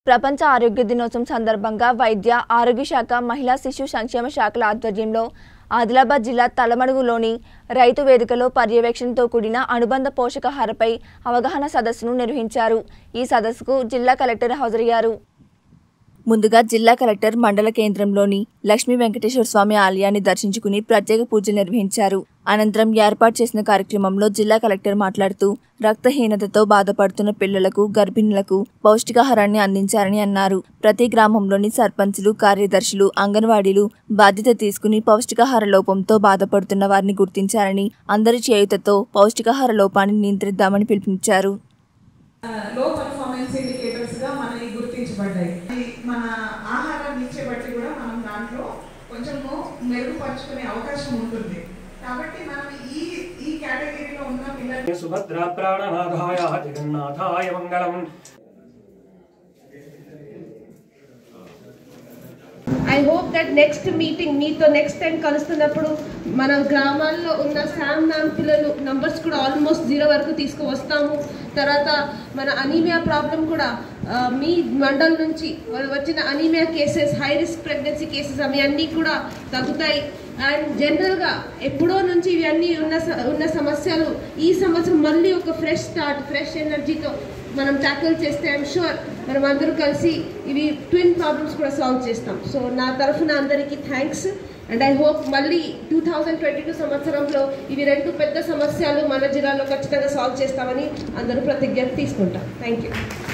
ప్రపంచ ఆరోగ్య దినోత్సవం సందర్భంగా వైద్య ఆరోగ్య శాఖ మహిళా శిశు సంక్షేమ శాఖల ఆధ్వర్యంలో ఆదిలాబాద్ జిల్లా తలమడుగులోని రైతు వేదికలో పర్యవేక్షణతో కూడిన అనుబంధ పోషకాహారపై అవగాహన సదస్సును నిర్వహించారు ఈ సదస్సుకు జిల్లా కలెక్టర్ హాజరయ్యారు ముందుగా జిల్లా కలెక్టర్ మండల కేంద్రంలోని లక్ష్మీ వెంకటేశ్వర స్వామి ఆలయాన్ని దర్శించుకుని ప్రత్యేక పూజలు నిర్వహించారు అనంతరం ఏర్పాటు చేసిన కార్యక్రమంలో జిల్లా కలెక్టర్ మాట్లాడుతూ రక్తహీనతతో బాధపడుతున్న పిల్లలకు గర్భిణులకు పౌష్టికాహారాన్ని అందించారని అన్నారు ప్రతి గ్రామంలోని సర్పంచులు కార్యదర్శులు అంగన్వాడీలు బాధ్యత తీసుకుని పౌష్టికాహార లోపంతో బాధపడుతున్న వారిని గుర్తించారని అందరి చేయుతతో పౌష్టికాహార లోపాన్ని నియంత్రిద్దామని పిలుపునిచ్చారు లో పర్ఫార్మెన్స్ ఇండికేటర్స్ గా మనకి గుర్తించబడ్డాయి ఈ మన ఆహారాన్ని ఇచ్చే బట్టి కూడా మనం దాంట్లో కొంచెము మెరుగుపరుచుకునే అవకాశం ఉంటుంది కాబట్టి మనం ఈ ఈ కేటగిరీలో ఉన్న పిల్లలు సుభద్రా ప్రాణనాథాయ జగన్నాథాయ మంగళం I hope that next meeting మీతో నెక్స్ట్ టైం కలుస్తున్నప్పుడు మన గ్రామాల్లో ఉన్న శామ్ మ్యామ్ పిల్లలు నంబర్స్ కూడా ఆల్మోస్ట్ జీరో వరకు తీసుకువస్తాము తర్వాత మన అనీమియా ప్రాబ్లం కూడా ఆ, మీ మండల్ నుంచి వచ్చిన anaemia cases high risk pregnancy cases అవి అన్నీ కూడా తగ్గుతాయి అండ్ జనరల్గా ఎప్పుడో నుంచి ఇవన్నీ ఉన్న స- ఉన్న సమస్యలు ఈ సంవత్సరం మళ్ళీ ఒక ఫ్రెష్ స్టార్ట్ ఫ్రెష్ ఎనర్జీతో మనం ట్యాకిల్ చేస్తే ఐఎమ్ షూర్ మనం అందరూ కలిసి ఇవి ట్విన్ ప్రాబ్లమ్స్ కూడా సాల్వ్ చేస్తాం సో నా తరఫున అందరికీ థ్యాంక్స్ అండ్ ఐ హోప్ మళ్ళీ టూ థౌజండ్ ట్వంటీ టూ సంవత్సరంలో ఇవి రెండు పెద్ద సమస్యలు మన జిల్లాలో ఖచ్చితంగా సాల్వ్ చేస్తామని అందరూ ప్రతిజ్ఞ తీసుకుంటాం థ్యాంక్ యూ